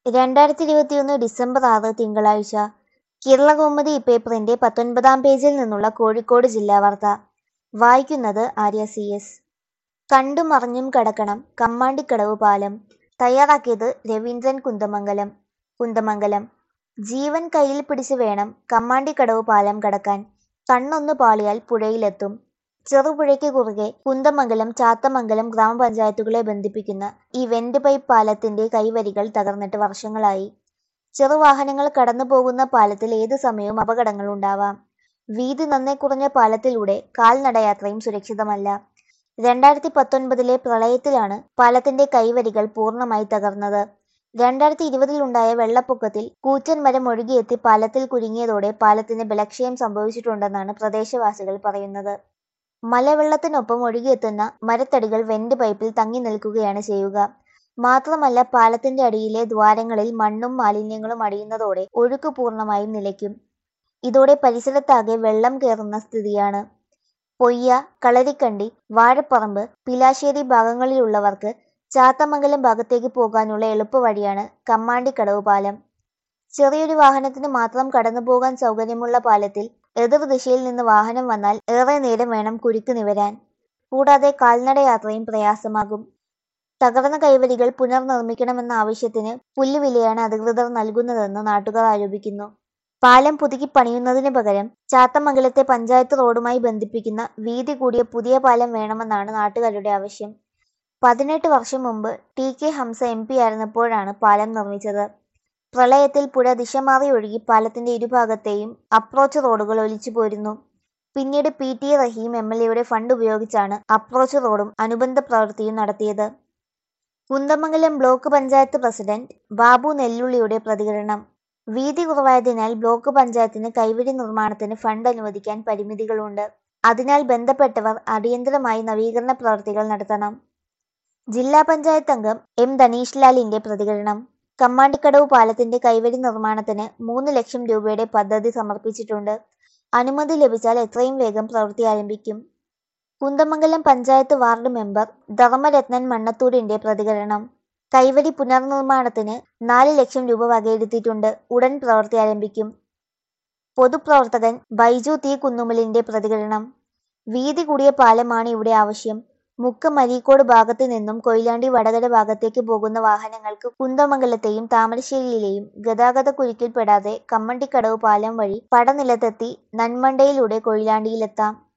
രണ്ടായിരത്തി ഇരുപത്തിയൊന്ന് ഡിസംബർ ആറ് തിങ്കളാഴ്ച കേരളകൗമുദി പേപ്പറിന്റെ പത്തൊൻപതാം പേജിൽ നിന്നുള്ള കോഴിക്കോട് ജില്ലാ വാർത്ത വായിക്കുന്നത് ആര്യ സി എസ് കണ്ടും അറിഞ്ഞും കടക്കണം കമ്മാണ്ടിക്കടവ് പാലം തയ്യാറാക്കിയത് രവീന്ദ്രൻ കുന്തമംഗലം കുന്തമംഗലം ജീവൻ കയ്യിൽ പിടിച്ച് വേണം കമ്മാണ്ടിക്കടവ് പാലം കടക്കാൻ കണ്ണൊന്നു പാളിയാൽ പുഴയിലെത്തും ചെറുപുഴയ്ക്ക് കുറുകെ കുന്തമംഗലം ചാത്തമംഗലം ഗ്രാമപഞ്ചായത്തുകളെ ബന്ധിപ്പിക്കുന്ന ഈ വെന്റ് പൈപ്പ് പാലത്തിന്റെ കൈവരികൾ തകർന്നിട്ട് വർഷങ്ങളായി ചെറുവാഹനങ്ങൾ കടന്നു പോകുന്ന പാലത്തിൽ ഏതു സമയവും അപകടങ്ങൾ ഉണ്ടാവാം വീതി നന്നേ കുറഞ്ഞ പാലത്തിലൂടെ കാൽനടയാത്രയും സുരക്ഷിതമല്ല രണ്ടായിരത്തി പത്തൊൻപതിലെ പ്രളയത്തിലാണ് പാലത്തിന്റെ കൈവരികൾ പൂർണ്ണമായി തകർന്നത് രണ്ടായിരത്തി ഇരുപതിലുണ്ടായ വെള്ളപ്പൊക്കത്തിൽ കൂറ്റൻ മരം ഒഴുകിയെത്തി പാലത്തിൽ കുരുങ്ങിയതോടെ പാലത്തിന് ബലക്ഷയം സംഭവിച്ചിട്ടുണ്ടെന്നാണ് പ്രദേശവാസികൾ പറയുന്നത് മലവെള്ളത്തിനൊപ്പം ഒഴുകിയെത്തുന്ന മരത്തടികൾ വെന്റ് പൈപ്പിൽ തങ്ങി നിൽക്കുകയാണ് ചെയ്യുക മാത്രമല്ല പാലത്തിന്റെ അടിയിലെ ദ്വാരങ്ങളിൽ മണ്ണും മാലിന്യങ്ങളും അടിയുന്നതോടെ ഒഴുക്ക് പൂർണ്ണമായും നിലയ്ക്കും ഇതോടെ പരിസരത്താകെ വെള്ളം കയറുന്ന സ്ഥിതിയാണ് പൊയ്യ കളരിക്കണ്ടി വാഴപ്പറമ്പ് പിലാശ്ശേരി ഭാഗങ്ങളിലുള്ളവർക്ക് ചാത്തമംഗലം ഭാഗത്തേക്ക് പോകാനുള്ള എളുപ്പവഴിയാണ് കമ്മാണ്ടിക്കടവ് പാലം ചെറിയൊരു വാഹനത്തിന് മാത്രം കടന്നു പോകാൻ സൗകര്യമുള്ള പാലത്തിൽ എതിർദിശയിൽ നിന്ന് വാഹനം വന്നാൽ ഏറെ നേരം വേണം കുരുക്ക് നിവരാൻ കൂടാതെ കാൽനടയാത്രയും പ്രയാസമാകും തകർന്ന കൈവരികൾ പുനർനിർമ്മിക്കണമെന്ന ആവശ്യത്തിന് പുല്ലുവിലയാണ് അധികൃതർ നൽകുന്നതെന്ന് നാട്ടുകാർ ആരോപിക്കുന്നു പാലം പുതുക്കി പണിയുന്നതിന് പകരം ചാത്തമംഗലത്തെ പഞ്ചായത്ത് റോഡുമായി ബന്ധിപ്പിക്കുന്ന വീതി കൂടിയ പുതിയ പാലം വേണമെന്നാണ് നാട്ടുകാരുടെ ആവശ്യം പതിനെട്ട് വർഷം മുമ്പ് T K Hamsa M P ആയിരുന്നപ്പോഴാണ് പാലം നിർമ്മിച്ചത് പ്രളയത്തിൽ പുഴ ദിശ മാറി ഒഴുകി പാലത്തിന്റെ ഇരുഭാഗത്തെയും അപ്രോച്ച് റോഡുകൾ ഒലിച്ചു പോരുന്നു പിന്നീട് P T Raheem M L എയുടെ ഫണ്ട് ഉപയോഗിച്ചാണ് അപ്രോച്ച് റോഡും അനുബന്ധ പ്രവൃത്തിയും നടത്തിയത് കുന്തമംഗലം ബ്ലോക്ക് പഞ്ചായത്ത് പ്രസിഡന്റ് ബാബു നെല്ലുള്ളിയുടെ പ്രതികരണം വീതി കുറവായതിനാൽ ബ്ലോക്ക് പഞ്ചായത്തിന് കൈവരി നിർമ്മാണത്തിന് ഫണ്ട് അനുവദിക്കാൻ പരിമിതികളുണ്ട് അതിനാൽ ബന്ധപ്പെട്ടവർ അടിയന്തരമായി നവീകരണ പ്രവർത്തികൾ നടത്തണം ജില്ലാ പഞ്ചായത്ത് അംഗം എം ധനീഷ് ലാലിന്റെ പ്രതികരണം കമ്മാണ്ടിക്കടവ് പാലത്തിന്റെ കൈവരി നിർമ്മാണത്തിന് മൂന്ന് ലക്ഷം രൂപയുടെ പദ്ധതി സമർപ്പിച്ചിട്ടുണ്ട് അനുമതി ലഭിച്ചാൽ എത്രയും വേഗം പ്രവൃത്തി ആരംഭിക്കും കുന്തമംഗലം പഞ്ചായത്ത് വാർഡ് മെമ്പർ ധർമ്മരത്നൻ മണ്ണത്തൂരിന്റെ പ്രതികരണം കൈവരി പുനർനിർമ്മാണത്തിന് നാല് ലക്ഷം രൂപ വകയിരുത്തിയിട്ടുണ്ട് ഉടൻ പ്രവൃത്തി ആരംഭിക്കും പൊതുപ്രവർത്തകൻ ബൈജു തി കുന്നുമലിന്റെ പ്രതികരണം വീതി കൂടിയ പാലമാണ് ഇവിടെ ആവശ്യം മുക്കം അരീക്കോട് ഭാഗത്തു നിന്നും കൊയിലാണ്ടി വടകര ഭാഗത്തേക്ക് പോകുന്ന വാഹനങ്ങൾക്ക് കുന്തമംഗലത്തെയും താമരശ്ശേരിയിലെയും ഗതാഗത കുരുക്കിൽപ്പെടാതെ കമ്മണ്ടിക്കടവ് പാലം വഴി പടനിലത്തെത്തി നന്മണ്ടയിലൂടെ കൊയിലാണ്ടിയിലെത്താം